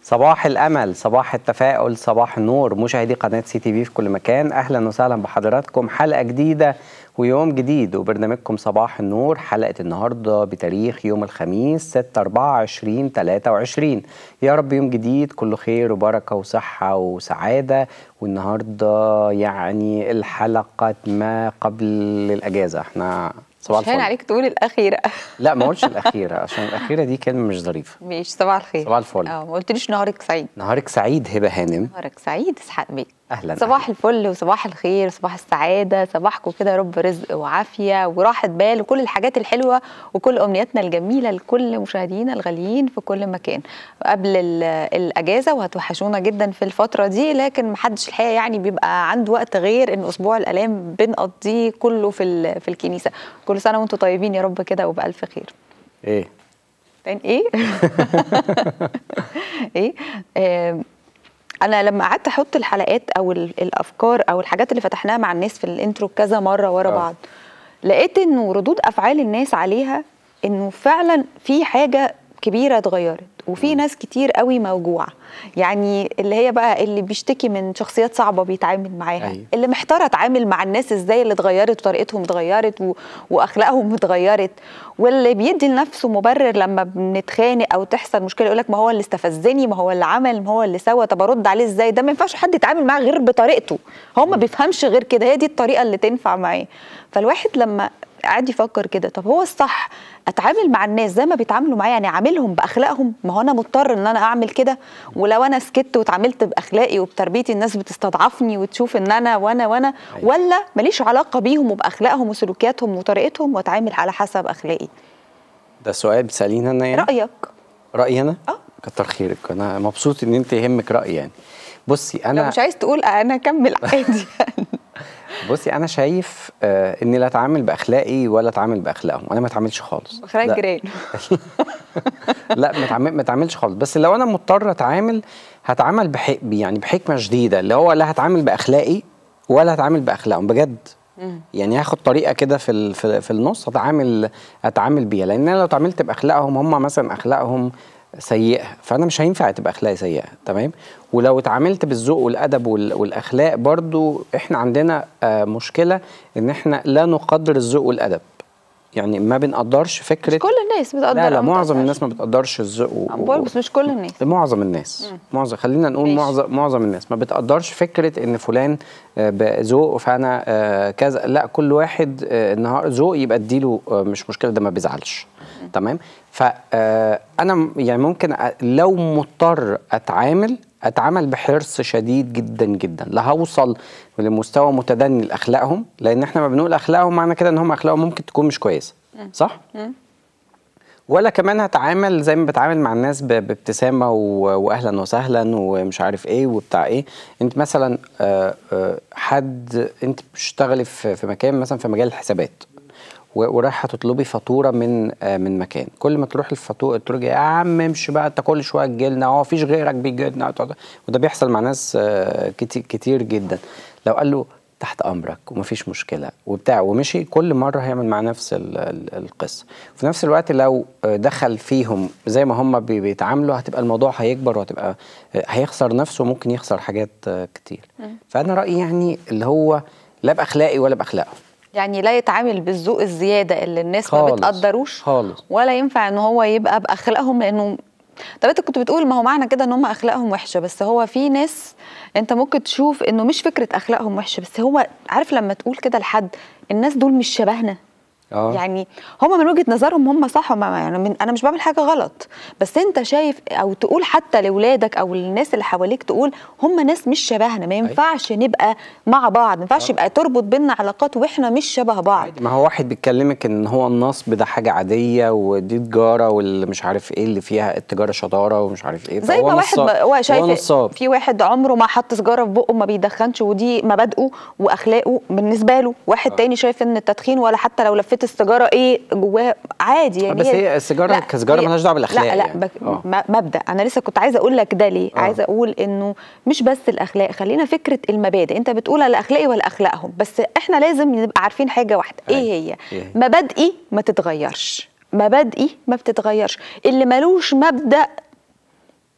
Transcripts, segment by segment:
صباح الامل صباح التفاؤل صباح النور مشاهدي قناه سي تي في في كل مكان اهلا وسهلا بحضراتكم حلقه جديده ويوم جديد وبرنامجكم صباح النور حلقه النهارده بتاريخ يوم الخميس 6 4 20 23 يا رب يوم جديد كله خير وبركه وصحه وسعاده والنهارده يعني الحلقه ما قبل الاجازه احنا صباح مش هين الفل عليك تقول الاخيره لا ما قلتش الاخيره عشان الاخيره دي كلمه مش ظريفه ماشي صباح الخير صباح الفل. اه ما قلتليش نهارك سعيد نهارك سعيد هبه هانم نهارك سعيد اسحاق بيه اهلا صباح الفل وصباح الخير وصباح السعاده صباحكم كده يا رب رزق وعافيه وراحه بال وكل الحاجات الحلوه وكل امنياتنا الجميله لكل مشاهدينا الغاليين في كل مكان قبل ال- الاجازه وهتوحشونا جدا في الفتره دي لكن محدش الحقيقه يعني بيبقى عنده وقت غير ان اسبوع الالام بنقضيه كله في ال- في الكنيسه كل سنه وانتم طيبين يا رب كده وبالف خير ايه تاني ايه ايه آم، انا لما قعدت احط الحلقات او ال- الافكار او الحاجات اللي فتحناها مع الناس في الانترو كذا مره ورا آه. بعض لقيت انه ردود افعال الناس عليها انه فعلا في حاجه كبيره اتغيرت وفي ناس كتير قوي موجوعه يعني اللي هي بقى اللي بيشتكي من شخصيات صعبه بيتعامل معاها أيوة. اللي محتاره اتعامل مع الناس ازاي اللي اتغيرت وطريقتهم اتغيرت و... واخلاقهم اتغيرت واللي بيدي لنفسه مبرر لما بنتخانق او تحصل مشكله يقول لك ما هو اللي استفزني ما هو اللي عمل ما هو اللي سوى طب ارد عليه ازاي ده ما ينفعش حد يتعامل معاه غير بطريقته هو ما بيفهمش غير كده هي دي الطريقه اللي تنفع معاه فالواحد لما قاعد يفكر كده طب هو الصح اتعامل مع الناس زي ما بيتعاملوا معايا يعني اعاملهم باخلاقهم ما هو انا مضطر ان انا اعمل كده ولو انا سكت واتعاملت باخلاقي وبتربيتي الناس بتستضعفني وتشوف ان انا وانا وانا أيوة. ولا ماليش علاقه بيهم وباخلاقهم وسلوكياتهم وطريقتهم واتعامل على حسب اخلاقي ده سؤال بتساليني انا يعني رايك رايي انا اه كتر خيرك انا مبسوط ان انت يهمك رايي يعني بصي لو انا مش عايز تقول انا اكمل عادي بصي انا شايف آه اني لا اتعامل باخلاقي ولا اتعامل باخلاقهم انا ما اتعاملش خالص اخلاق لا. الجيران لا ما اتعامل- ما اتعاملش خالص بس لو انا مضطر اتعامل هتعامل بح... يعني بحكمه شديده اللي هو لا هتعامل باخلاقي ولا هتعامل باخلاقهم بجد يعني هاخد طريقه كده في ال... في, في النص اتعامل اتعامل بيها لان انا لو اتعاملت باخلاقهم هم مثلا اخلاقهم سيئه فانا مش هينفع تبقى اخلاقي سيئه تمام ولو اتعاملت بالذوق والادب وال... والاخلاق برضو احنا عندنا آه مشكله ان احنا لا نقدر الذوق والادب يعني ما بنقدرش فكره مش كل الناس بتقدر لا لا أو ما معظم بتقدرش. الناس ما بتقدرش الذوق و- أنا بقول بس مش كل الناس معظم الناس معظم خلينا نقول ماشي. معظم معظم الناس ما بتقدرش فكره ان فلان آه، بذوق فانا آه، كذا لا كل واحد آه، النهار ذوق يبقى اديله آه، مش مشكله ده ما بيزعلش تمام فانا يعني ممكن أ- لو مضطر اتعامل اتعامل بحرص شديد جدا جدا لا هوصل لمستوى متدني لاخلاقهم لان احنا ما بنقول اخلاقهم معنى كده ان هم اخلاقهم ممكن تكون مش كويسه صح ولا كمان هتعامل زي ما بتعامل مع الناس ب- بابتسامه و- واهلا وسهلا ومش عارف ايه وبتاع ايه انت مثلا آه، آه، حد انت بتشتغلي في في مكان مثلا في مجال الحسابات و- ورايحه تطلبي فاتوره من آه، من مكان كل ما تروح الفاتوره ترجع يا عم امشي بقى انت كل شويه تجي لنا هو مفيش غيرك بيجي لنا وده بيحصل مع ناس آه، كتير كتير جدا لو قال له تحت امرك ومفيش مشكله وبتاع ومشي كل مره هيعمل مع نفس ال- ال- القصه وفي نفس الوقت لو آه، دخل فيهم زي ما هم بي- بيتعاملوا هتبقى الموضوع هيكبر وهتبقى آه، هيخسر نفسه وممكن يخسر حاجات آه، كتير فانا رايي يعني اللي هو لا باخلاقي ولا باخلاقهم يعني لا يتعامل بالذوق الزياده اللي الناس ما خالص. بتقدروش خالص. ولا ينفع ان هو يبقى باخلاقهم لانه طب انت كنت بتقول ما هو معنى كده ان هم اخلاقهم وحشه بس هو في ناس انت ممكن تشوف انه مش فكره اخلاقهم وحشه بس هو عارف لما تقول كده لحد الناس دول مش شبهنا اه يعني هم من وجهه نظرهم هم صح هم يعني من انا مش بعمل حاجه غلط بس انت شايف او تقول حتى لاولادك او للناس اللي حواليك تقول هم ناس مش شبهنا ما ينفعش نبقى مع بعض ما ينفعش يبقى تربط بيننا علاقات واحنا مش شبه بعض ما هو واحد بيتكلمك ان هو النصب ده حاجه عاديه ودي تجاره واللي مش عارف ايه اللي فيها التجاره شطاره ومش عارف ايه زي فهو ما واحد نصاب. ب- هو شايف نصاب في واحد عمره ما حط سيجاره في بقه ما بيدخنش ودي مبادئه واخلاقه بالنسبه له واحد تاني شايف ان التدخين ولا حتى لو لفيت السيجاره ايه جواها عادي يعني بس هي السيجاره لا، كسيجاره هي- مالهاش دعوه بالاخلاق لا لا يعني. بك آه. م- مبدا انا لسه كنت عايزه اقول لك ده ليه آه. عايزه اقول انه مش بس الاخلاق خلينا فكره المبادئ انت بتقول على اخلاقي ولا اخلاقهم بس احنا لازم نبقى عارفين حاجه واحده ايه أيوة. هي إيه هي؟ مبادئي ما تتغيرش مبادئي ما بتتغيرش اللي ملوش مبدا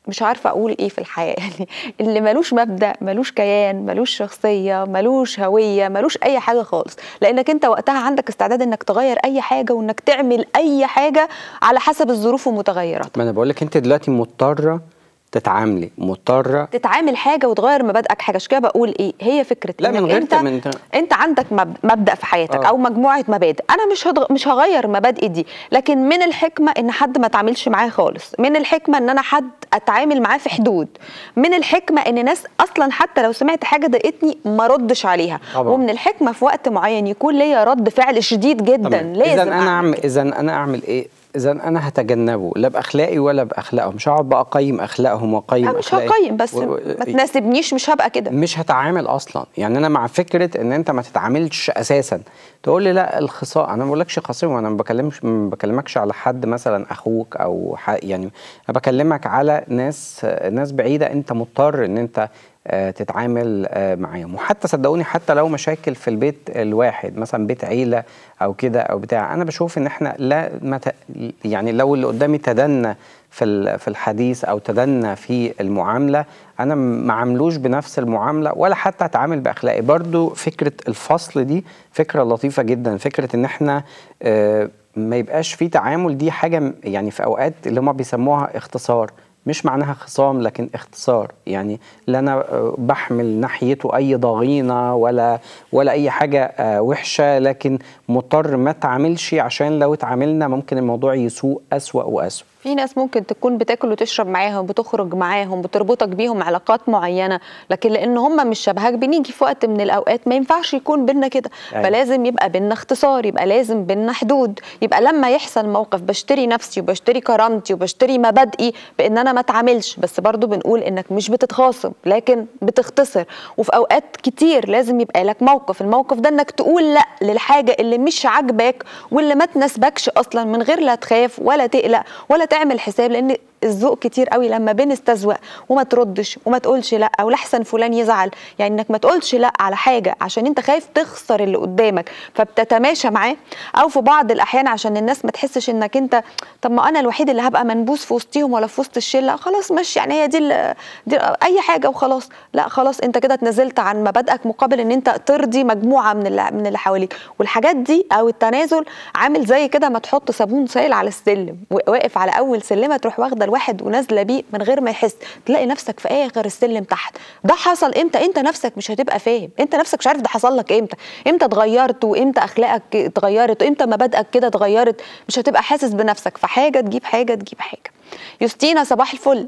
مش عارفه اقول ايه في الحياه يعني اللي ملوش مبدا ملوش كيان ملوش شخصيه ملوش هويه ملوش اي حاجه خالص لانك انت وقتها عندك استعداد انك تغير اي حاجه وانك تعمل اي حاجه على حسب الظروف ومتغيراتها ما انا بقول لك انت دلوقتي مضطره تتعاملي مضطره تتعامل حاجه وتغير مبادئك حاجه عشان كده بقول ايه هي فكره لا، إنك من غير انت من- انت عندك مب- مبدا في حياتك آه. او مجموعه مبادئ انا مش هضغ... مش هغير مبادئي دي لكن من الحكمه ان حد ما اتعاملش معاه خالص من الحكمه ان انا حد اتعامل معاه في حدود من الحكمه ان ناس اصلا حتى لو سمعت حاجه ضايقتني ما ردش عليها طبعا. ومن الحكمه في وقت معين يكون ليا رد فعل شديد جدا لازم اذا انا أعمل اعمل اذا انا اعمل ايه اذا انا هتجنبه لا باخلاقي ولا باخلاقهم مش هقعد بقى اقيم اخلاقهم واقيم لا مش أخلاقي. هقيم بس و- و- ما تناسبنيش مش هبقى كده مش هتعامل اصلا يعني انا مع فكره ان انت ما تتعاملش اساسا تقول لي لا الخصام انا ما بقولكش خصيم وانا ما بكلمش ما بكلمكش على حد مثلا اخوك او ح... يعني انا بكلمك على ناس ناس بعيده انت مضطر ان انت آه، تتعامل آه، معاهم وحتى صدقوني حتى لو مشاكل في البيت الواحد مثلا بيت عيله او كده او بتاع انا بشوف ان احنا لا ما ت... يعني لو اللي قدامي تدنى في ال- في الحديث او تدنى في المعامله انا ما عاملوش بنفس المعامله ولا حتى اتعامل باخلاقي برضو فكره الفصل دي فكره لطيفه جدا فكره ان احنا آه، ما يبقاش في تعامل دي حاجه م- يعني في اوقات اللي هم بيسموها اختصار مش معناها خصام لكن اختصار يعني لا انا آه، بحمل ناحيته اي ضغينه ولا ولا اي حاجه آه، وحشه لكن مضطر ما اتعاملش عشان لو اتعاملنا ممكن الموضوع يسوء اسوا واسوا في ناس ممكن تكون بتاكل وتشرب معاهم بتخرج معاهم بتربطك بيهم علاقات معينه لكن لان هم مش شبهك بنيجي في وقت من الاوقات ما ينفعش يكون بينا كده أيوة. فلازم يبقى بينا اختصار يبقى لازم بينا حدود يبقى لما يحصل موقف بشتري نفسي وبشتري كرامتي وبشتري مبادئي بان انا ما اتعاملش بس برضو بنقول انك مش بتتخاصم لكن بتختصر وفي اوقات كتير لازم يبقى لك موقف الموقف ده انك تقول لا للحاجه اللي مش عاجباك واللي ما تناسبكش اصلا من غير لا تخاف ولا تقلق ولا تعمل حساب لان الذوق كتير قوي لما بنستذوق وما تردش وما تقولش لا او لحسن فلان يزعل يعني انك ما تقولش لا على حاجه عشان انت خايف تخسر اللي قدامك فبتتماشى معاه او في بعض الاحيان عشان الناس ما تحسش انك انت طب ما انا الوحيد اللي هبقى منبوس في وسطيهم ولا في وسط الشله خلاص ماشي يعني هي دي, ال- دي اي حاجه وخلاص لا خلاص انت كده اتنازلت عن مبادئك مقابل ان انت ترضي مجموعه من اللي من اللي حواليك والحاجات دي او التنازل عامل زي كده ما تحط صابون سائل على السلم واقف على اول سلمه تروح واخده الواحد ونازله بيه من غير ما يحس تلاقي نفسك في اخر السلم تحت ده حصل امتى انت نفسك مش هتبقى فاهم انت نفسك مش عارف ده حصل لك امتى امتى اتغيرت وامتى اخلاقك اتغيرت وامتى مبادئك كده اتغيرت مش هتبقى حاسس بنفسك فحاجه تجيب حاجه تجيب حاجه يوستينا صباح الفل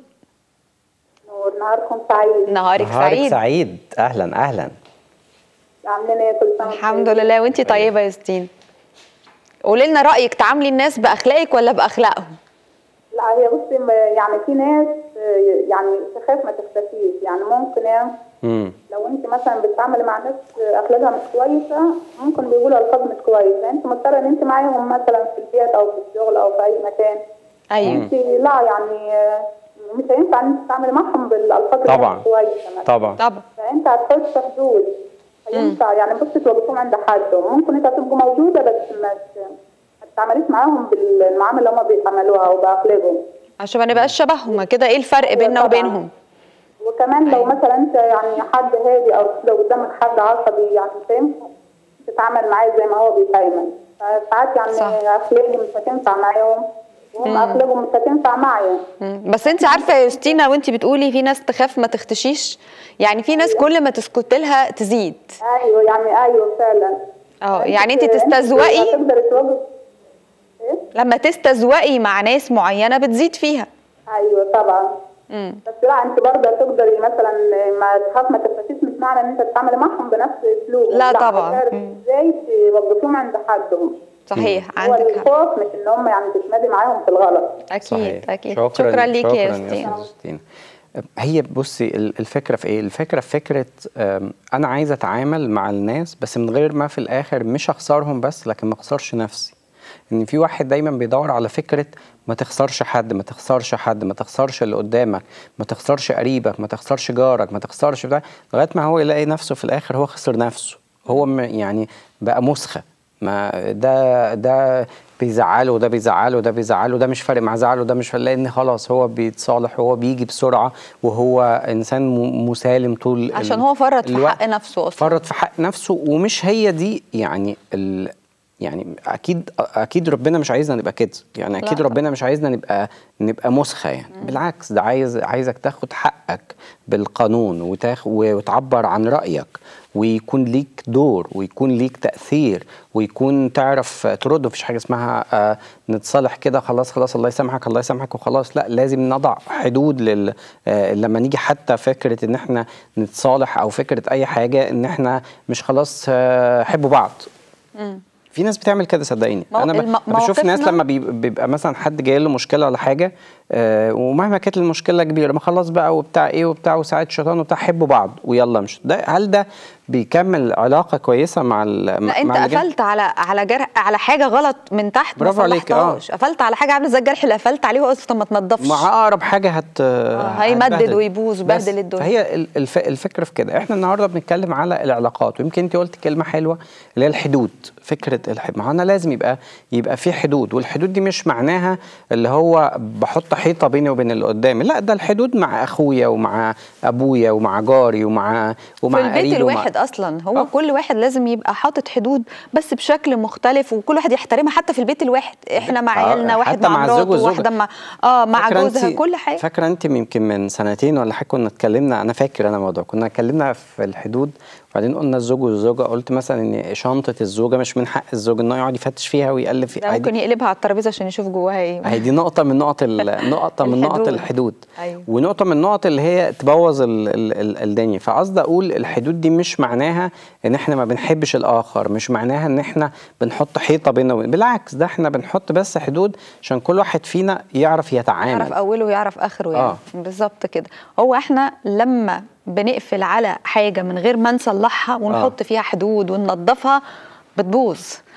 نور نهاركم سعيد نهارك سعيد سعيد اهلا اهلا عاملين ايه كل سنه الحمد لله وانتي طيبه يا يوستين قولي لنا رايك تعاملي الناس باخلاقك ولا باخلاقهم لا هي بصي م- يعني في ناس آه، يعني تخاف ما تختفيش يعني ممكن يعني امم لو انت مثلا بتتعاملي مع ناس آه، اخلاقها مش كويسه ممكن بيقولوا الفاظ مش كويسه انت مضطره ان انت معاهم مثلا في البيت او في الشغل او في اي مكان ايوه انت لا يعني آه، مش هينفع ان انت تتعاملي معهم بالالفاظ اللي هي طبعا. مش كويسه مثلا طبعا طبعا فانت هتحط حدود ينفع يعني بصي توقفهم عند حد ممكن انت تبقى موجوده بس ما ت- ما تتعامليش معاهم بالمعامله اللي هم بيعملوها او باخلاقهم عشان ما نبقاش شبههم كده ايه الفرق أيوة بيننا طبعاً. وبينهم وكمان لو مثلا انت يعني حد هادي او لو قدامك حد عصبي يعني فاهم تتعامل معاه زي ما هو بيتعامل فساعات يعني صح. اخلاقي مش هتنفع معاهم وهم اخلاقهم مش هتنفع معايا مم. بس انت عارفه يا يوستينا وانت بتقولي في ناس تخاف ما تختشيش يعني في ناس كل ما تسكت لها تزيد ايوه يعني ايوه فعلا اه يعني انت انت تستذوقي تقدر توقف ايه لما تستذوقي مع ناس معينه بتزيد فيها ايوه طبعا مم. بس لا انت برضه تقدري مثلا ما تخاف ما تفتيش مش معنى ان انت تتعاملي معهم بنفس اسلوب لا طبعا. هتعرف مم. ازاي توقفيهم عند حدهم صحيح هو عندك حق الخوف مش ان هم يعني تتمادي معاهم في الغلط اكيد اكيد شكرا شكرا ليكي يا شكراً يوستينا أستاذ يوستينا. هي بصي ال- الفكره في ايه الفكره في فكره أم، انا عايز اتعامل مع الناس بس من غير ما في الاخر مش اخسرهم بس لكن ما اخسرش نفسي ان في واحد دايما بيدور على فكره ما تخسرش حد ما تخسرش حد ما تخسرش اللي قدامك ما تخسرش قريبك ما تخسرش جارك ما تخسرش بتاع لغايه ما هو يلاقي نفسه في الاخر هو خسر نفسه هو م- يعني بقى مسخه ما ده ده بيزعله وده بيزعله وده بيزعله ده مش فارق مع زعله وده مش فارق لان خلاص هو بيتصالح وهو بيجي بسرعه وهو انسان م- مسالم طول ال- عشان هو فرط في الوقت. حق نفسه اصلا فرط في حق نفسه ومش هي دي يعني ال يعني اكيد اكيد ربنا مش عايزنا نبقى كده يعني اكيد لا. ربنا مش عايزنا نبقى نبقى مسخه يعني بالعكس ده عايز عايزك تاخد حقك بالقانون وتاخ وتعبر عن رايك ويكون ليك دور ويكون ليك تاثير ويكون تعرف ترد مفيش حاجه اسمها آه، نتصالح كده خلاص خلاص الله يسامحك الله يسامحك وخلاص لا لازم نضع حدود لل آه، لما نيجي حتى فكره ان احنا نتصالح او فكره اي حاجه ان احنا مش خلاص آه، حبوا بعض في ناس بتعمل كده صدقيني مو- انا ب- الم- بشوف ناس مواقفنا- لما بي- بيبقى مثلا حد جاي له مشكله ولا حاجه آه ومهما كانت المشكله كبيره ما خلاص بقى وبتاع ايه وبتاع وساعات شيطان وبتاع حبوا بعض ويلا مش ده هل ده بيكمل علاقه كويسه مع ال لا انت مع الجنس؟ قفلت على على جرح على حاجه غلط من تحت ما برافو عليك، اه. صلحتهاش. قفلت على حاجه عامله زي الجرح اللي قفلت عليه وقلت طب ما تنضفش مع اقرب حاجه هت هيمدد هتبهدل. ويبوظ، بس بهدل الدنيا. فهي ال- الف... الفكره في كده احنا النهارده بنتكلم على العلاقات ويمكن انت قلت كلمه حلوه اللي هي الحدود فكره الحدود ما هو انا لازم يبقى يبقى في حدود والحدود دي مش معناها اللي هو بحط حيطه بيني وبين اللي قدامي لا ده الحدود مع اخويا ومع ابويا ومع جاري ومع ومع في البيت قريبي ومع- الواحد اصلا هو آه. كل واحد لازم يبقى حاطط حدود بس بشكل مختلف وكل واحد يحترمها حتى في البيت الواحد احنا مع آه، عيالنا واحد حتى مع مع الزوج مراته والزوجة. واحده مع اه مع فاكرة جوزها انت- كل حاجه فاكره انت يمكن من سنتين ولا حاجه كنا اتكلمنا انا فاكر انا الموضوع كنا اتكلمنا في الحدود وبعدين قلنا الزوج والزوجه قلت مثلا ان شنطه الزوجه مش من حق الزوج انه يقعد يفتش فيها ويقلب ده فيها ممكن يقلبها على الترابيزه عشان يشوف جواها ايه هي دي نقطة من نقط ال- نقطة من نقط الحدود. الحدود أيوة. ونقطة من النقط اللي هي تبوظ ال ال ال الدنيا فقصدي أقول الحدود دي مش معناها إن إحنا ما بنحبش الآخر مش معناها إن إحنا بنحط حيطة بيننا وبين بالعكس ده إحنا بنحط بس حدود عشان كل واحد فينا يعرف يتعامل يعرف اوله ويعرف اخره يعني آه. بالظبط كده هو احنا لما بنقفل على حاجه من غير ما نصلحها ونحط فيها حدود وننظفها بتبوظ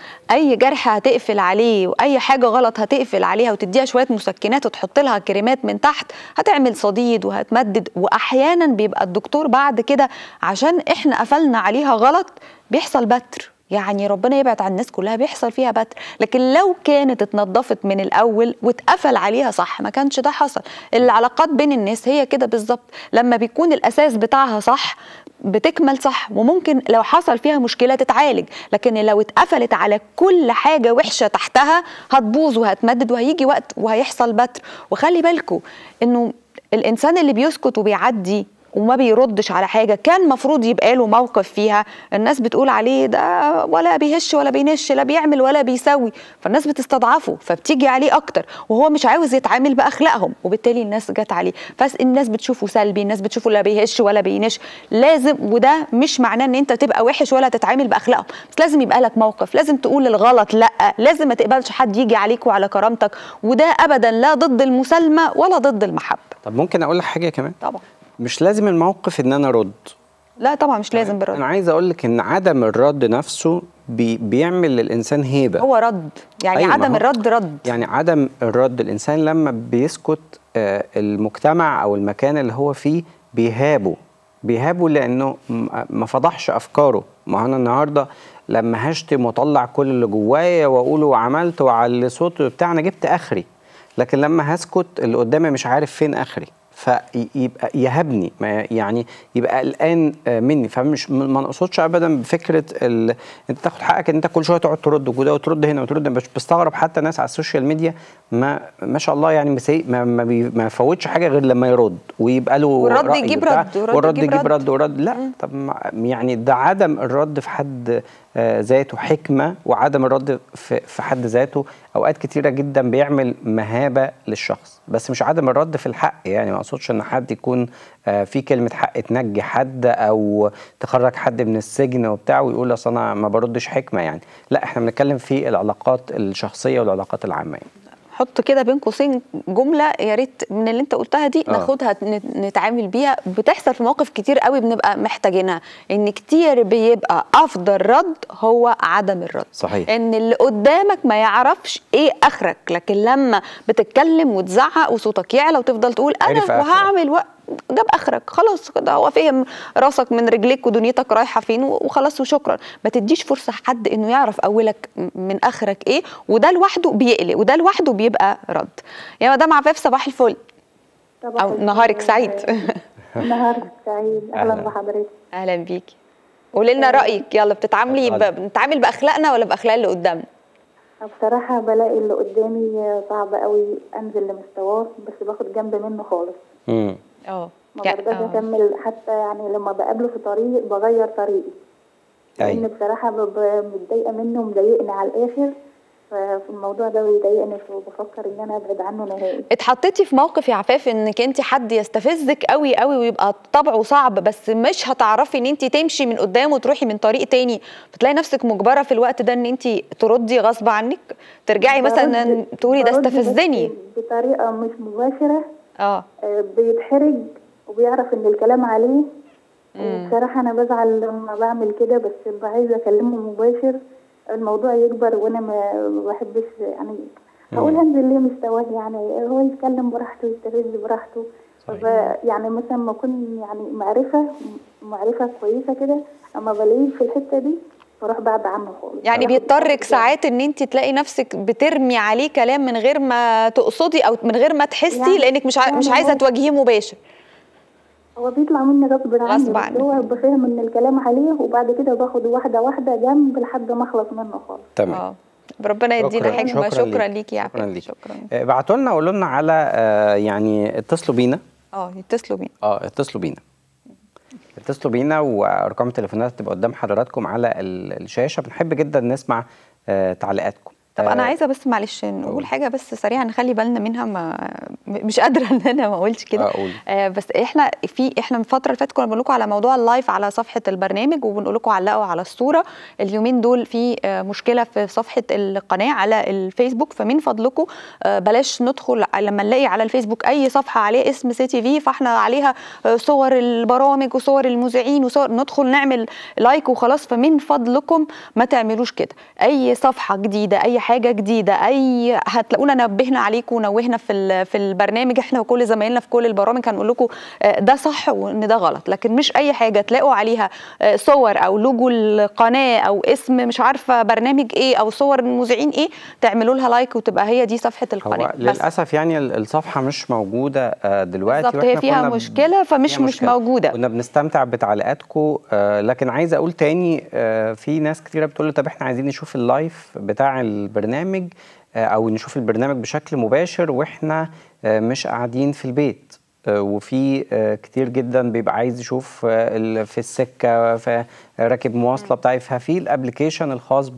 اي جرح هتقفل عليه واي حاجه غلط هتقفل عليها وتديها شويه مسكنات وتحط لها كريمات من تحت هتعمل صديد وهتمدد واحيانا بيبقى الدكتور بعد كده عشان احنا قفلنا عليها غلط بيحصل بتر يعني ربنا يبعد عن الناس كلها بيحصل فيها بتر لكن لو كانت اتنضفت من الاول واتقفل عليها صح ما كانش ده حصل العلاقات بين الناس هي كده بالظبط لما بيكون الاساس بتاعها صح بتكمل صح وممكن لو حصل فيها مشكله تتعالج لكن لو اتقفلت على كل حاجه وحشه تحتها هتبوظ وهتمدد وهيجي وقت وهيحصل بتر وخلي بالكم انه الانسان اللي بيسكت وبيعدي وما بيردش على حاجه كان مفروض يبقى له موقف فيها الناس بتقول عليه ده ولا بيهش ولا بينش لا بيعمل ولا بيسوي فالناس بتستضعفه فبتيجي عليه اكتر وهو مش عاوز يتعامل باخلاقهم وبالتالي الناس جت عليه فالناس بتشوفه سلبي الناس بتشوفه لا بيهش ولا بينش لازم وده مش معناه ان انت تبقى وحش ولا تتعامل باخلاقهم بس لازم يبقى لك موقف لازم تقول الغلط لا لازم ما تقبلش حد يجي عليك وعلى كرامتك وده ابدا لا ضد المسالمه ولا ضد المحبه طب ممكن أقول لك حاجة كمان طبعا مش لازم الموقف إن أنا أرد لا طبعا مش لازم بالرد أنا عايز أقول لك إن عدم الرد نفسه بي بيعمل للإنسان هيبة هو رد يعني أيوة، ما عدم هو- الرد رد يعني عدم الرد الانسان لما بيسكت آه، المجتمع او المكان اللي هو فيه بيهابه بيهابه لانه م- ما فضحش افكاره ما انا النهارده لما هشتم واطلع كل اللي جوايا واقول وعملت وعلي صوتي وبتاع انا جبت اخري لكن لما هسكت اللي قدامي مش عارف فين اخري فيبقى يهبني ما يعني يبقى قلقان آه، مني فمش م- ما نقصدش ابدا بفكره ال... انت تاخد حقك ان انت كل شويه تقعد ترد وكده وترد هنا وترد مش بستغرب حتى ناس على السوشيال ميديا ما ما شاء الله يعني مسي... ما ما, بي... ما يفوتش حاجه غير لما يرد ويبقى له والرد رأي يجيب وبتاع، رد، والرد والرد يجيب يجيب رد. رد ورد لا طب ما- يعني ده عدم الرد في حد آه، ذاته حكمه وعدم الرد في في حد ذاته اوقات كتيره جدا بيعمل مهابه للشخص بس مش عدم الرد في الحق يعني ما اقصدش ان حد يكون آه، في كلمه حق تنجي حد او تخرج حد من السجن وبتاع ويقول اصل انا ما بردش حكمه يعني لا احنا بنتكلم في العلاقات الشخصيه والعلاقات العامه يعني. حط كده بين قوسين جمله يا ريت من اللي انت قلتها دي آه. ناخدها نت- نتعامل بيها بتحصل في مواقف كتير قوي بنبقى محتاجينها ان كتير بيبقى افضل رد هو عدم الرد صحيح. ان اللي قدامك ما يعرفش ايه اخرك لكن لما بتتكلم وتزعق وصوتك يعلى وتفضل تقول انا عرف آخرك. وهعمل و... جاب اخرك خلاص كده هو فهم راسك من رجليك ودنيتك رايحه فين و- وخلاص وشكرا ما تديش فرصه حد انه يعرف اولك من اخرك ايه وده لوحده بيقلق وده لوحده بيبقى رد يا مدام عفاف صباح الفل صباح او الخير. نهارك سعيد نهارك سعيد اهلا أهلاً. بحضرتك اهلا بيكي قولي لنا رايك يلا بتتعاملي اتفضلي. ب... بنتعامل باخلاقنا ولا باخلاق اللي قدامنا بصراحة بلاقي اللي قدامي صعب قوي انزل لمستواه بس باخد جنب منه خالص مم. اه ما برضاش اكمل حتى يعني لما بقابله في طريق بغير طريقي لان أيوة. بصراحة ببقى متضايقة منه ومضايقني على الاخر ففي الموضوع ده بيضايقني وبفكر ان انا ابعد عنه نهائي اتحطيتي في موقف يا عفاف انك انت حد يستفزك قوي قوي ويبقى طبعه صعب بس مش هتعرفي ان انت تمشي من قدامه وتروحي من طريق تاني فتلاقي نفسك مجبره في الوقت ده ان انت تردي غصب عنك ترجعي مثلا برد- تقولي ده برد بس استفزني بطريقة مش مباشرة اه آه، بيتحرج وبيعرف ان الكلام عليه بصراحة أنا بزعل لما بعمل كده بس ببقى عايزة أكلمه مباشر الموضوع يكبر وأنا ما ما بحبش يعني هقول هنزل ليه مستواه يعني هو يتكلم براحته يستفز براحته ف- يعني مثلا ما أكون يعني معرفة معرفة كويسة كده أما بلاقيه في الحتة دي بروح بعد عنه خالص يعني بروح بيضطرك بعد ساعات ان انت تلاقي نفسك بترمي عليه كلام من غير ما تقصدي او من غير ما تحسي يعني- لانك مش ع... مش يعني عايزه هو- تواجهيه مباشر هو بيطلع مني غصب عني غصب بس عنك. هو بفهم ان الكلام عليه وبعد كده باخد واحده واحده جنب لحد ما اخلص منه خالص تمام اه ربنا يدينا شكراً- حكمه شكراً شكرا ليك. ليكي يا شكراً عفاف ليك. شكرا ابعتوا لنا قولوا لنا على آه، يعني اتصلوا بينا اه يتصلوا بينا اه اتصلوا بينا اتصلوا بينا وارقام التليفونات تبقى قدام حضراتكم على ال- الشاشه بنحب جدا نسمع آه، تعليقاتكم طب انا آه، عايزه بس معلش نقول حاجه بس سريعا نخلي بالنا منها ما م- مش قادره ان انا ما اقولش كده آه، قولي. آه بس احنا في احنا من الفتره اللي فاتت كنا بنقول لكم على موضوع اللايف على صفحه البرنامج وبنقول لكم علقوا على الصوره اليومين دول في آه مشكله في صفحه القناه على الفيسبوك فمن فضلكم آه بلاش ندخل لما نلاقي على الفيسبوك اي صفحه عليها اسم سي تي في فاحنا عليها آه صور البرامج وصور المذيعين وصور ندخل نعمل لايك وخلاص فمن فضلكم ما تعملوش كده اي صفحه جديده اي حاجه جديده اي هتلاقونا نبهنا عليكم ونوهنا في ال- في البرنامج احنا وكل زمايلنا في كل البرامج هنقول لكم آه، ده صح وان ده غلط لكن مش اي حاجه تلاقوا عليها آه، صور او لوجو القناه او اسم مش عارفه برنامج ايه او صور المذيعين ايه تعملوا لها لايك وتبقى هي دي صفحه القناه هو للاسف يعني ال- الصفحه مش موجوده آه، دلوقتي بالظبط، هي وإحنا فيها كنا ب- مشكلة، فمش- فيها مش مشكلة. موجودة. كنا بنستمتع بتعليقاتكم آه، لكن عايز اقول تاني آه، في ناس كتيره بتقول لي طب احنا عايزين نشوف اللايف بتاع البرنامج آه، او نشوف البرنامج بشكل مباشر واحنا آه، مش قاعدين في البيت آه، وفي آه، كتير جدا بيبقى عايز يشوف آه، ال- في السكه في راكب مواصله بتاعي ففي الابلكيشن الخاص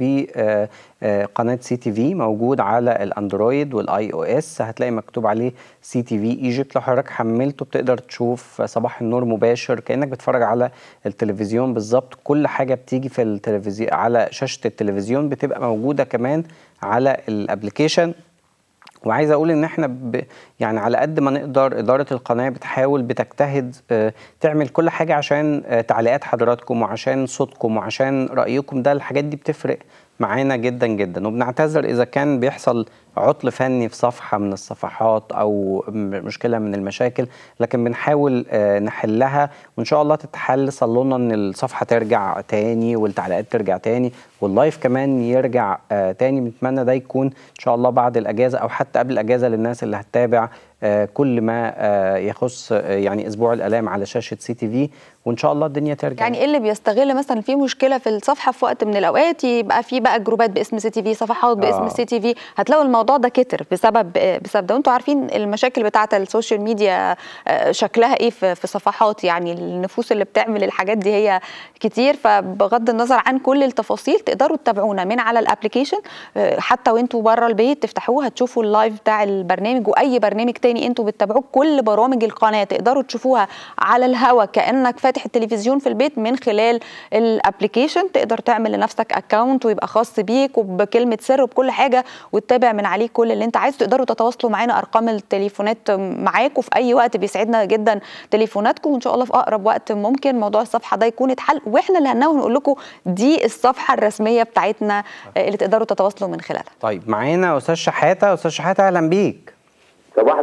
بقناه سي تي في موجود على الاندرويد والاي او اس هتلاقي مكتوب عليه سي تي في ايجيبت لو حضرتك حملته بتقدر تشوف صباح النور مباشر كانك بتتفرج على التلفزيون بالظبط كل حاجه بتيجي في التلفزيون على شاشه التلفزيون بتبقى موجوده كمان على الابلكيشن وعايز اقول ان احنا ب... يعني على قد ما نقدر اداره القناه بتحاول بتجتهد آه، تعمل كل حاجه عشان آه، تعليقات حضراتكم وعشان صوتكم وعشان رايكم ده الحاجات دي بتفرق معانا جدا جدا وبنعتذر اذا كان بيحصل عطل فني في صفحه من الصفحات او م- مشكله من المشاكل لكن بنحاول آه، نحلها وان شاء الله تتحل صلوا لنا ان الصفحه ترجع تاني والتعليقات ترجع تاني واللايف كمان يرجع آه، تاني بنتمنى ده يكون ان شاء الله بعد الاجازه او حتى قبل الاجازه للناس اللي هتتابع آه، كل ما آه، يخص آه، يعني اسبوع الالام على شاشه سي تي في وان شاء الله الدنيا ترجع يعني ايه اللي بيستغل مثلا في مشكله في الصفحه في وقت من الاوقات يبقى في بقى جروبات باسم سي تي في صفحات باسم آه. سي تي في هتلاقوا الموضوع ده كتر بسبب بسبب ده وانتوا عارفين المشاكل بتاعه السوشيال ميديا آه، شكلها ايه في في صفحات يعني النفوس اللي بتعمل الحاجات دي هي كتير فبغض النظر عن كل التفاصيل تقدروا تتابعونا من على الابلكيشن آه، حتى وانتوا بره البيت تفتحوه هتشوفوا اللايف بتاع البرنامج واي برنامج تاني انتوا بتتابعوه كل برامج القناه تقدروا تشوفوها على الهوا كانك فاتح التلفزيون في البيت من خلال الابلكيشن تقدر تعمل لنفسك اكونت ويبقى خاص بيك وبكلمه سر وبكل حاجه وتتابع من عليه كل اللي انت عايزه تقدروا تتواصلوا معانا ارقام التليفونات معاكم في اي وقت بيسعدنا جدا تليفوناتكم وان شاء الله في اقرب وقت ممكن موضوع الصفحه ده يكون اتحل واحنا اللي هننوه نقول لكم دي الصفحه الرسميه بتاعتنا آه، اللي تقدروا تتواصلوا من خلالها طيب معانا استاذ شحاته استاذ شحاته اهلا بيك صباح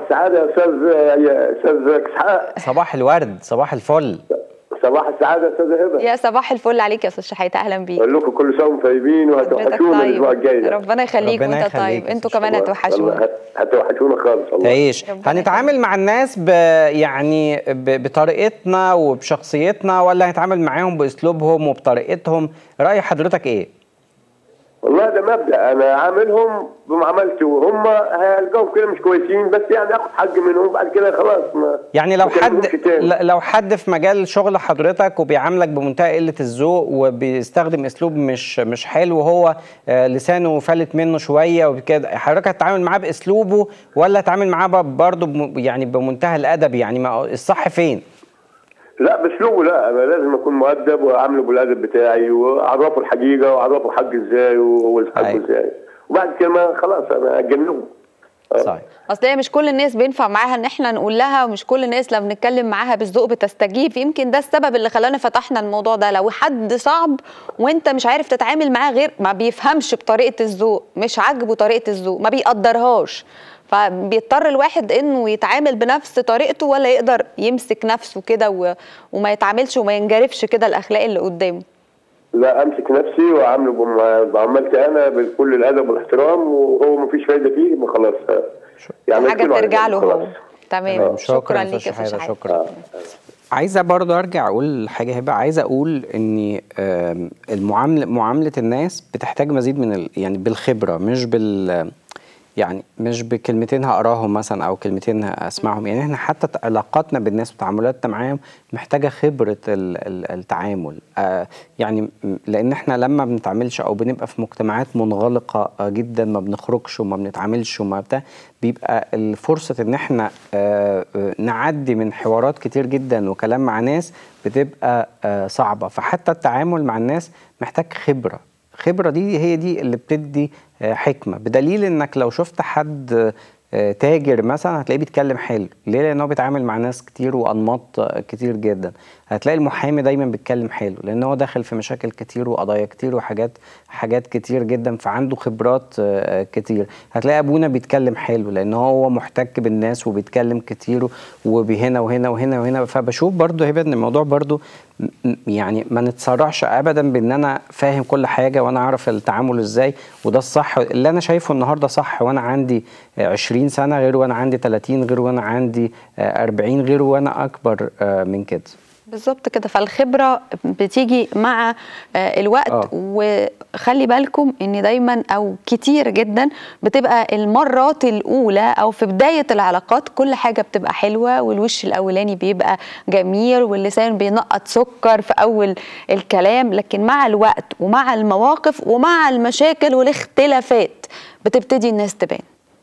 السعاده يا استاذ يا استاذ اسحاق صباح الورد صباح الفل صباح السعاده يا استاذه هبه يا صباح الفل عليك يا استاذ شحاته اهلا بيك اقول لكم كل سنه وانتم طيبين حضرتك وهتوحشونا الاسبوع الجاي ده. ربنا يخليك ربنا وانت يخليك طيب يا انتوا أستاذ كمان والله هتوحشونا هت- هتوحشونا خالص والله تعيش ربنا هنتعامل مع الناس ب يعني ب- بطريقتنا وبشخصيتنا ولا هنتعامل معاهم باسلوبهم وبطريقتهم راي حضرتك ايه والله ده مبدا انا عاملهم بمعاملتي وهم هيلقوهم كده مش كويسين بس يعني اخد حق منهم بعد كده خلاص ما يعني لو ما حد كلمهمش تاني. ل- لو حد في مجال شغل حضرتك وبيعاملك بمنتهى قله الذوق وبيستخدم اسلوب مش مش حلو وهو آه، لسانه فلت منه شويه وكده حضرتك هتتعامل معاه باسلوبه ولا هتتعامل معاه برضه بم- يعني بمنتهى الادب يعني ما الصح فين؟ لا باسلوبه لا انا لازم اكون مؤدب واعامله بالادب بتاعي واعرفه الحقيقه واعرفه حق ازاي وهو حقه أيوة. ازاي وبعد كده ما خلاص انا اتجنبه صحيح اصل هي مش كل الناس بينفع معاها ان احنا نقول لها ومش كل الناس لما بنتكلم معاها بالذوق بتستجيب يمكن ده السبب اللي خلانا فتحنا الموضوع ده لو حد صعب وانت مش عارف تتعامل معاه غير ما بيفهمش بطريقه الذوق مش عاجبه طريقه الذوق ما بيقدرهاش فبيضطر الواحد انه يتعامل بنفس طريقته ولا يقدر يمسك نفسه كده و... وما يتعاملش وما ينجرفش كده الاخلاق اللي قدامه لا امسك نفسي واعامله بم- بعملتي انا بكل الادب والاحترام وهو ما فيش فايده فيه ما خلاص يعني حاجه أدخله على ترجع جنب له خلاص. هو تمام شكرا شكرا أستاذ ليك يا استاذ شحاتة، شحاتة. شكرا عايزه برضه ارجع اقول حاجه هبه عايزه اقول ان آم، المعامله معامله الناس بتحتاج مزيد من ال يعني بالخبره مش بال يعني مش بكلمتين هقراهم مثلا او كلمتين اسمعهم يعني احنا حتى علاقاتنا بالناس وتعاملاتنا معاهم محتاجه خبره ال- ال- التعامل آه يعني م- لان احنا لما بنتعاملش او بنبقى في مجتمعات منغلقه آه، جدا ما بنخرجش وما بنتعاملش وما بتاع بيبقى الفرصه ان احنا آه، آه، نعدي من حوارات كتير جدا وكلام مع ناس بتبقى آه، صعبه فحتى التعامل مع الناس محتاج خبره خبرة دي هي دي اللي بتدي آه، حكمة بدليل انك لو شفت حد آه، تاجر مثلا هتلاقيه بيتكلم حلو ليه لان هو بيتعامل مع ناس كتير وانماط آه، كتير جدا هتلاقي المحامي دايما بيتكلم حلو لان هو داخل في مشاكل كتير وقضايا كتير وحاجات حاجات كتير جدا فعنده خبرات آه، كتير هتلاقي ابونا بيتكلم حلو لان هو محتك بالناس وبيتكلم كتير وبهنا وهنا وهنا وهنا فبشوف برضو هبه ان الموضوع برضو م- م- يعني ما نتسرعش ابدا بان انا فاهم كل حاجه وانا اعرف التعامل ازاي وده الصح اللي انا شايفه النهارده صح وانا عندي آه، 20 سنه غير وانا عندي 30 غير وانا عندي آه، 40 غير وانا اكبر آه، من كده بالظبط كده فالخبره بتيجي مع آه، الوقت آه. وخلي بالكم ان دايما او كتير جدا بتبقى المرات الاولى او في بدايه العلاقات كل حاجه بتبقى حلوه والوش الاولاني بيبقى جميل واللسان بينقط سكر في اول الكلام لكن مع الوقت ومع المواقف ومع المشاكل والاختلافات بتبتدي الناس تبان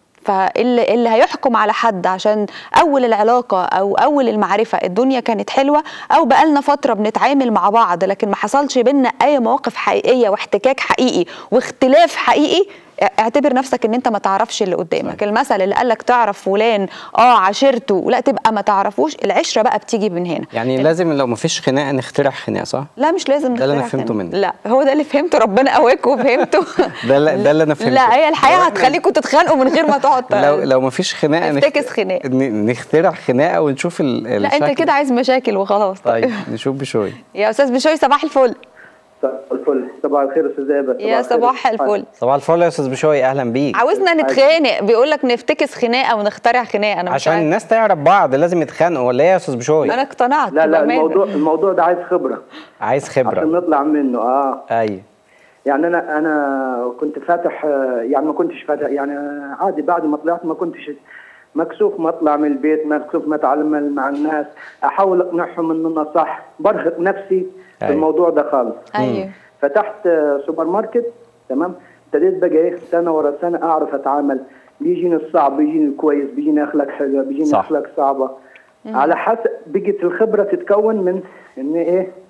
فاللي اللي هيحكم على حد عشان اول العلاقه او اول المعرفه الدنيا كانت حلوه او بقالنا فتره بنتعامل مع بعض لكن ما حصلش بينا اي مواقف حقيقيه واحتكاك حقيقي واختلاف حقيقي اعتبر نفسك ان انت ما تعرفش اللي قدامك المثل اللي قالك تعرف فلان اه عشرته ولا تبقى ما تعرفوش العشره بقى بتيجي من هنا يعني لازم لو ما فيش خناقه نخترع خناقه صح لا مش لازم ده اللي أنا نخترع فهمته خناقة. منك. لا هو ده اللي فهمته ربنا قواك وفهمته ده اللي- ده اللي انا فهمته لا هي الحياه هتخليكم تتخانقوا من غير ما تقعد لو لو ما فيش خناقه نخت- نفتكس خناقة. ن- نخترع خناقه ونشوف ال لا انت كده عايز مشاكل وخلاص طيب نشوف بشوي يا استاذ بشوي صباح الفل صباح الفل صباح الخير استاذ هبه يا صباح الفل صباح الفل يا استاذ بشوي اهلا بيك عاوزنا نتخانق بيقول لك نفتكس خناقه ونخترع خناقه انا مش عشان عارف. الناس تعرف بعض لازم يتخانقوا ولا ايه يا استاذ بشوي انا اقتنعت لا لا بأمانة. الموضوع الموضوع ده عايز خبره عايز عشان خبره نطلع منه اه ايوه يعني انا انا كنت فاتح آه، يعني ما كنتش فاتح يعني عادي بعد ما طلعت ما كنتش مكسوف ما اطلع من البيت مكسوف ما اتعامل مع الناس احاول اقنعهم انه صح برهق نفسي في أيوة. الموضوع ده خالص ايوه فتحت آه، سوبر ماركت تمام ابتديت بقى ايه سنه ورا سنه اعرف اتعامل بيجيني الصعب بيجيني الكويس بيجيني اخلاق حلوه بيجيني صح. اخلاق صعبه على حسب بقت الخبره تتكون من ان ايه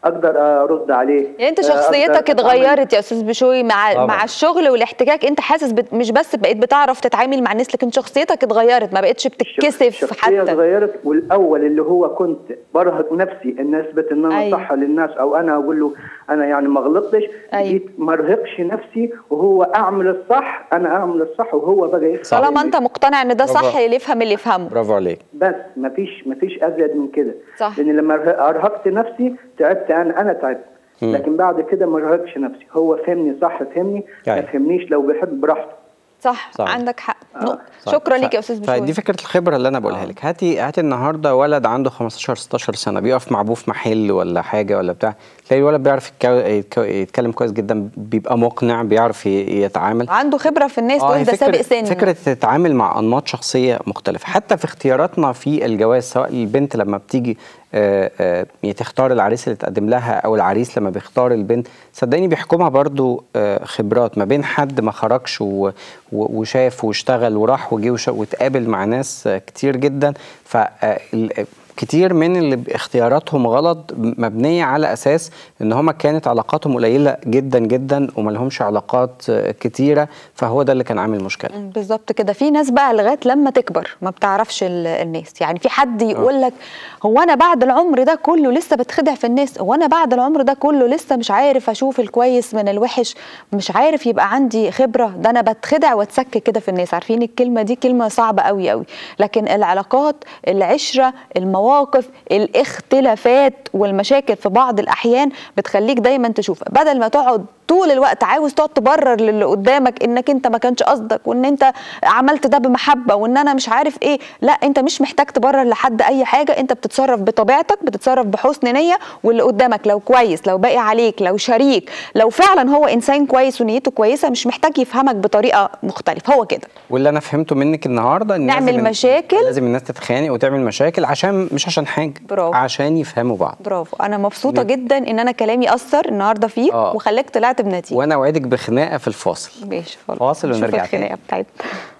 اقدر ارد عليه يعني انت آه، شخصيتك أقدر أتعامل- اتغيرت يا استاذ بشوي مع طبعاً. مع الشغل والاحتكاك انت حاسس بت... مش بس بقيت بتعرف تتعامل مع الناس لكن شخصيتك اتغيرت ما بقتش بتتكسف شخصية حتى اتغيرت والاول اللي هو كنت برهق نفسي ان اثبت ان انا أيوة. صح للناس او انا اقول له انا يعني ما غلطتش أيوة. بقيت ما ارهقش نفسي وهو اعمل الصح انا اعمل الصح وهو بقى يفهم طالما انت مقتنع ان ده صح برافو. اللي يفهم اللي يفهمه برافو عليك بس ما فيش ما فيش ازيد من كده صح. لان لما أرهق- ارهقت نفسي تعبت انا انا تعبت مم. لكن بعد كده ما ارهقش نفسي هو فهمني صح فهمني ما أيوة. فهمنيش لو بيحب براحته صح, صح. عندك حق نقطة. صح. شكرا ف- ليك يا استاذ بشوي فدي فكره الخبره اللي انا بقولها لك هاتي هاتي النهارده ولد عنده 15 16 سنه بيقف مع ابوه في محل ولا حاجه ولا بتاع تلاقي الولد بيعرف يتكو- يتكو- يتكلم كويس جدا بيبقى مقنع بيعرف ي- يتعامل عنده خبره في الناس آه، تقول هي ده سابق فكرة, سن فكرة تتعامل مع أنماط شخصية مختلفة حتى في اختياراتنا في الجواز سواء البنت لما بتيجي آه، آه، يعني تختار العريس اللي تقدم لها أو العريس لما بيختار البنت صدقني بيحكمها برضو آه، خبرات ما بين حد ما خرجش و- و- وشاف واشتغل وراح وجه وش- واتقابل مع ناس آه، كتير جدا ف آه، ال- كتير من اللي اختياراتهم غلط مبنيه على اساس ان هما كانت علاقاتهم قليله جدا جدا وما لهمش علاقات آه، كتيره فهو ده اللي كان عامل مشكله مم، بالظبط كده في ناس بقى لغايه لما تكبر ما بتعرفش ال- الناس يعني في حد يقول لك هو انا بعد العمر ده كله لسه بتخدع في الناس هو انا بعد العمر ده كله لسه مش عارف اشوف الكويس من الوحش مش عارف يبقى عندي خبره ده انا بتخدع واتسك كده في الناس عارفين الكلمه دي كلمه صعبه قوي قوي لكن العلاقات العشره المواقف الاختلافات والمشاكل في بعض الاحيان بتخليك دايما تشوف بدل ما تقعد طول الوقت عاوز تقعد تبرر للي قدامك انك انت ما كانش قصدك وان انت عملت ده بمحبه وان انا مش عارف ايه لا انت مش محتاج تبرر لحد اي حاجه انت بتتصرف بطبيعتك بتتصرف بحسن نيه واللي قدامك لو كويس لو باقي عليك لو شريك لو فعلا هو انسان كويس ونيته كويسه مش محتاج يفهمك بطريقه مختلفه هو كده واللي انا فهمته منك النهارده ان نعمل لازم مشاكل. لازم الناس تتخانق وتعمل مشاكل عشان مش عشان حاجه برافو. عشان يفهموا بعض برافو انا مبسوطه نعم. جدا ان انا كلامي اثر النهارده فيك آه. وخلاك طلعت بنتيجه وانا اوعدك بخناقه في الفاصل ماشي خلاص فاصل نشوف ونرجع الخناقه بتاعتنا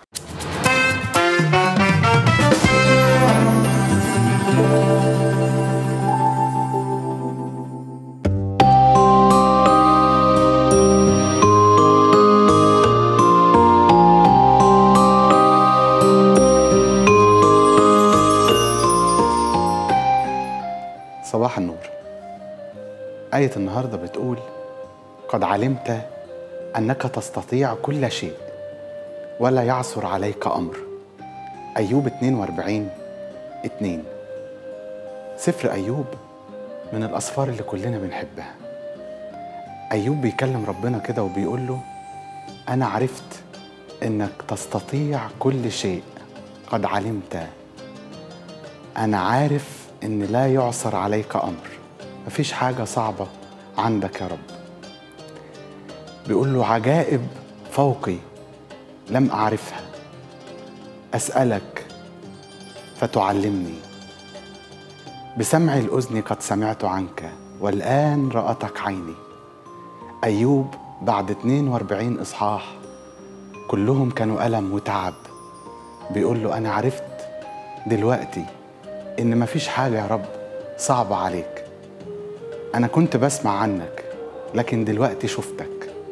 صباح النور آية النهاردة بتقول قد علمت أنك تستطيع كل شيء ولا يعثر عليك أمر أيوب 42 2 سفر أيوب من الأسفار اللي كلنا بنحبها أيوب بيكلم ربنا كده وبيقول له أنا عرفت إنك تستطيع كل شيء قد علمت أنا عارف إن لا يعثر عليك أمر مفيش حاجة صعبة عندك يا رب بيقول له عجائب فوقي لم أعرفها أسألك فتعلمني بسمع الأذن قد سمعت عنك والآن رأتك عيني أيوب بعد 42 إصحاح كلهم كانوا ألم وتعب بيقول له أنا عرفت دلوقتي إن مفيش حاجة يا رب صعبة عليك أنا كنت بسمع عنك لكن دلوقتي شفتك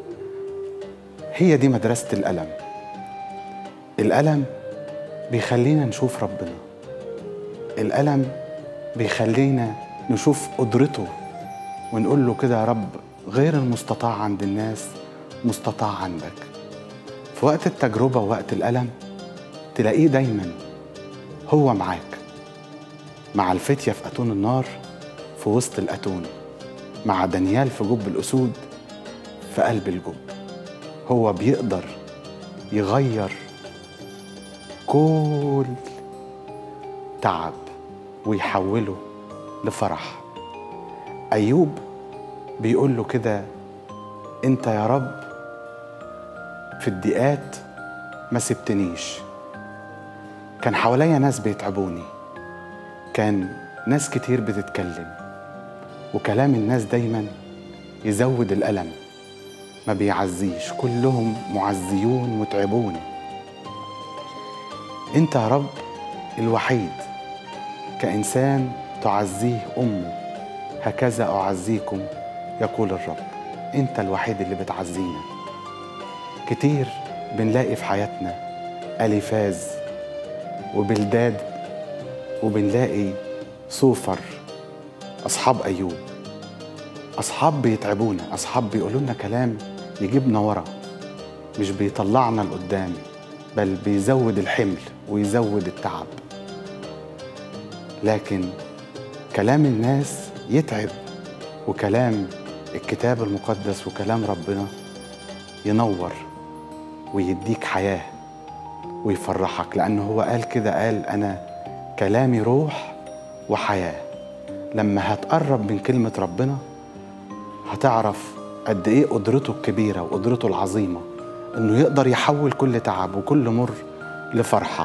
هي دي مدرسة الألم الألم بيخلينا نشوف ربنا الألم بيخلينا نشوف قدرته ونقول له كده يا رب غير المستطاع عند الناس مستطاع عندك في وقت التجربة ووقت الألم تلاقيه دايما هو معاك مع الفتية في أتون النار في وسط الأتون مع دانيال في جب الأسود في قلب الجب هو بيقدر يغير كل تعب ويحوله لفرح أيوب بيقول له كده أنت يا رب في الضيقات ما سبتنيش كان حواليا ناس بيتعبوني كان ناس كتير بتتكلم وكلام الناس دايما يزود الألم ما بيعزيش كلهم معزيون متعبون انت يا رب الوحيد كإنسان تعزيه أمه هكذا أعزيكم يقول الرب أنت الوحيد اللي بتعزينا كتير بنلاقي في حياتنا أليفاز وبلداد وبنلاقي صوفر أصحاب أيوب أصحاب بيتعبونا أصحاب بيقولوا لنا كلام يجيبنا ورا مش بيطلعنا لقدام بل بيزود الحمل ويزود التعب لكن كلام الناس يتعب وكلام الكتاب المقدس وكلام ربنا ينور ويديك حياه ويفرحك لأنه هو قال كده قال أنا كلامي روح وحياة لما هتقرب من كلمة ربنا هتعرف قد إيه قدرته الكبيرة وقدرته العظيمة إنه يقدر يحول كل تعب وكل مر لفرحة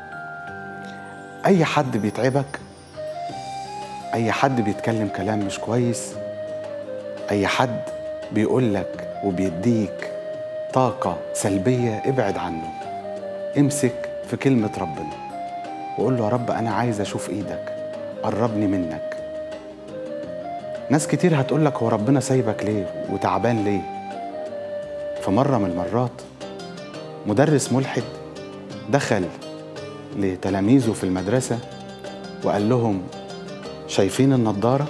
أي حد بيتعبك أي حد بيتكلم كلام مش كويس أي حد بيقول لك وبيديك طاقة سلبية ابعد عنه امسك في كلمة ربنا وقول له يا رب أنا عايز أشوف إيدك قربني منك ناس كتير هتقول لك هو ربنا سايبك ليه وتعبان ليه في مرة من المرات مدرس ملحد دخل لتلاميذه في المدرسة وقال لهم شايفين النضارة؟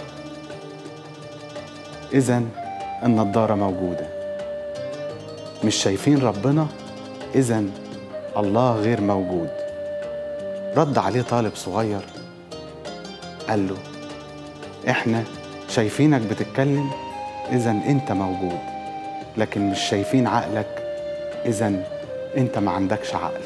إذا النضارة موجودة مش شايفين ربنا؟ إذا الله غير موجود رد عليه طالب صغير قال له احنا شايفينك بتتكلم اذا انت موجود لكن مش شايفين عقلك اذا انت ما عندكش عقل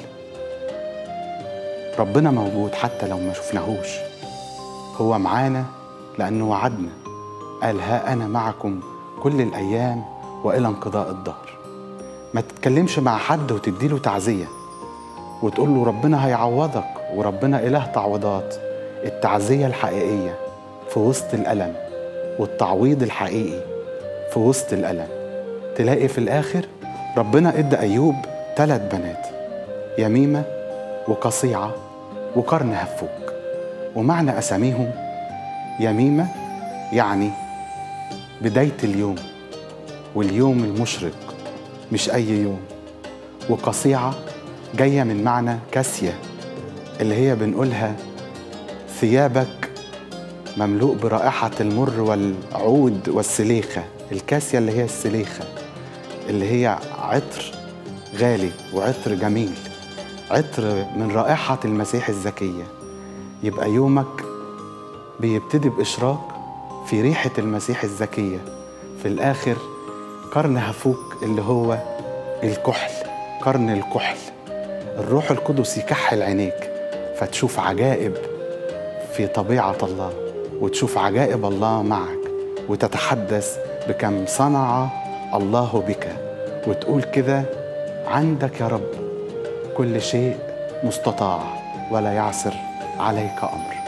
ربنا موجود حتى لو ما شفناهوش هو معانا لانه وعدنا قال ها انا معكم كل الايام والى انقضاء الدهر ما تتكلمش مع حد وتديله تعزيه وتقول له ربنا هيعوضك وربنا إله تعويضات التعزية الحقيقية في وسط الألم والتعويض الحقيقي في وسط الألم تلاقي في الآخر ربنا إدى أيوب ثلاث بنات يميمة وقصيعة وقرن هفوك ومعنى أساميهم يميمة يعني بداية اليوم واليوم المشرق مش أي يوم وقصيعة جاية من معنى كاسية اللي هي بنقولها ثيابك مملوء برائحة المر والعود والسليخة الكاسية اللي هي السليخة اللي هي عطر غالي وعطر جميل عطر من رائحة المسيح الزكية يبقى يومك بيبتدي بإشراق في ريحة المسيح الزكية في الآخر قرن هفوك اللي هو الكحل قرن الكحل الروح القدس يكحل عينيك فتشوف عجائب في طبيعة الله وتشوف عجائب الله معك وتتحدث بكم صنع الله بك وتقول كده عندك يا رب كل شيء مستطاع ولا يعسر عليك أمر